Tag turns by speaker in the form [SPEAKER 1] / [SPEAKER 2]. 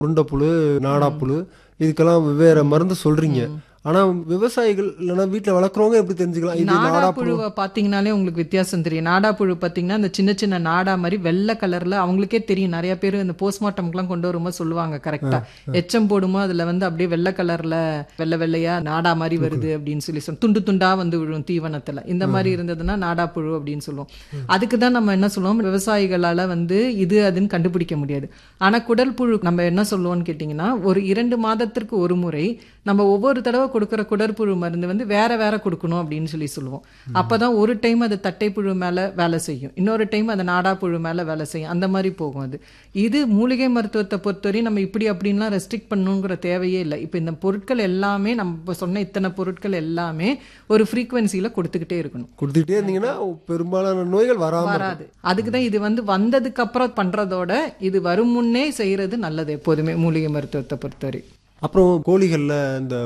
[SPEAKER 1] உருண்டைப்புழு நாடாப்புழு இதுக்கெல்லாம் வெவ்வேறு மருந்து சொல்றீங்க ஆனா விவசாயிகள் இல்லைன்னா வீட்டில் வளர்க்குறவங்க எப்படி தெரிஞ்சுக்கலாம் இது
[SPEAKER 2] நாடா
[SPEAKER 1] நாடாப்புழு
[SPEAKER 2] புழுவை பார்த்தீங்கனாலே உங்களுக்கு வித்தியாசம் தெரியும் நாடா புழு பார்த்தீங்கன்னா அந்த சின்ன சின்ன நாடா மாதிரி வெள்ளை கலர்ல அவங்களுக்கே தெரியும் நிறைய பேர் இந்த போஸ்ட்மார்ட்டம்க்குலாம் கொண்டு வரும்போது சொல்லுவாங்க கரெக்டா எச்சம் போடும்போது அதுல வந்து அப்படியே வெள்ளை கலர்ல வெள்ளை வெள்ளையா நாடா மாதிரி வருது அப்படின்னு சொல்லி சொல்லுவோம் துண்டு துண்டா வந்து விழும் தீவனத்துல இந்த மாதிரி இருந்ததுன்னா நாடா புழு அப்படின்னு சொல்லுவோம் அதுக்கு தான் நம்ம என்ன சொல்லுவோம் விவசாயிகளால வந்து இது அதுன்னு கண்டுபிடிக்க முடியாது ஆனா குடல் புழு நம்ம என்ன சொல்லுவோம்னு கேட்டிங்கன்னா ஒரு இரண்டு மாதத்திற்கு ஒரு முறை நம்ம ஒவ்வொரு தடவை கொடுக்குற குடற்புழு மருந்து வந்து வேற வேற கொடுக்கணும் அப்படின்னு சொல்லி சொல்லுவோம் அப்பதான் ஒரு டைம் அது தட்டைப்புழு மேல வேலை செய்யும் இன்னொரு டைம் அது நாடாப்புழு மேல வேலை செய்யும் அந்த மாதிரி போகும் அது இது மூலிகை மருத்துவத்தை பொறுத்தவரை நம்ம இப்படி அப்படின்லாம் ரெஸ்ட்ரிக்ட் பண்ணணுங்கிற தேவையே இல்லை இப்போ இந்த பொருட்கள் எல்லாமே நம்ம இப்ப சொன்ன இத்தனை பொருட்கள் எல்லாமே ஒரு ஃப்ரீக்குவென்சியில் கொடுத்துக்கிட்டே இருக்கணும்
[SPEAKER 1] கொடுத்துக்கிட்டே இருந்தீங்கன்னா பெரும்பாலான நோய்கள் வராம
[SPEAKER 2] வராது அதுக்கு தான் இது வந்து வந்ததுக்கு அப்புறம் பண்றதோட இது வரும் முன்னே செய்யறது நல்லது எப்போதுமே மூலிகை மருத்துவத்தை பொறுத்தவரை
[SPEAKER 1] அப்புறம் கோழிகள்ல இந்த